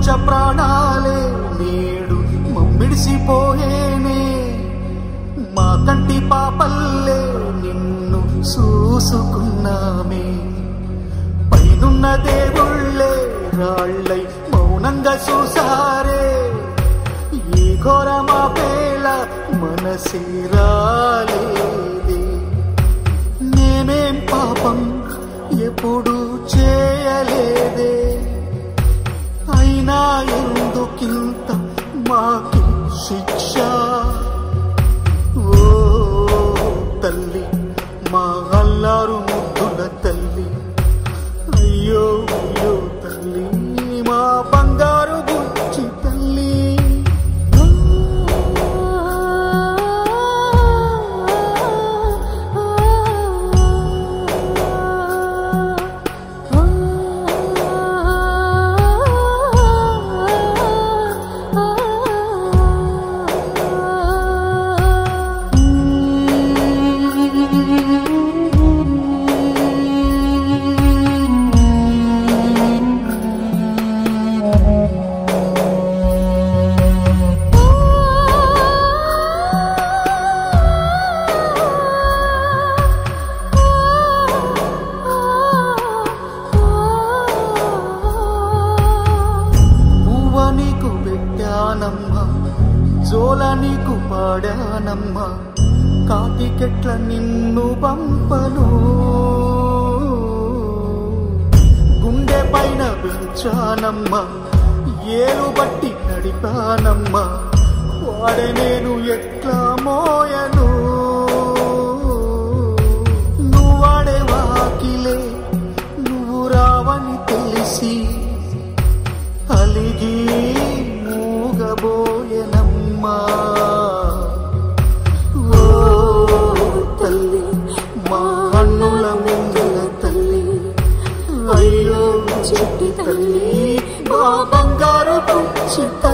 ప్రాణాలే నేడు మమ్మిడిసిపోయేనే మా కంటి పాపల్లే నిన్ను చూసుకున్నామే పైనున్న దేవుళ్ళే రాళ్ళై మౌనంగా చూసారే ఈ ఘోరమా పేల మనసి రాలేదే నేనేం పాపం ఎప్పుడు చేయలేదే అయినా ఎందుకింత మాకి శిక్ష ఓ తల్లి మా అల్లారు ముద్దుల తల్లి అయ్యో అయ్యో తల్లి మా బంగారు బుచ్చి తల్లి పువ్వ నీకు పెట్టానమ్మా జోల నీకు పాడానమ్మా కాటికెట్ల నిన్ను పంపను గుండె పైన పెంచానమ్మా ఏలు బట్టి నడిపానమ్మా వాడే నేను ఎట్లా మోయను నువ్వాడే వాకిలే నువ్వు రావని తెలిసి అలిగి మూగబోయనమ్మా ఓ తల్లి మా అన్నుల ముందుల తల్లి అయ్యో చెట్టి తల్లి మా బంగారు పుచ్చి తల్లి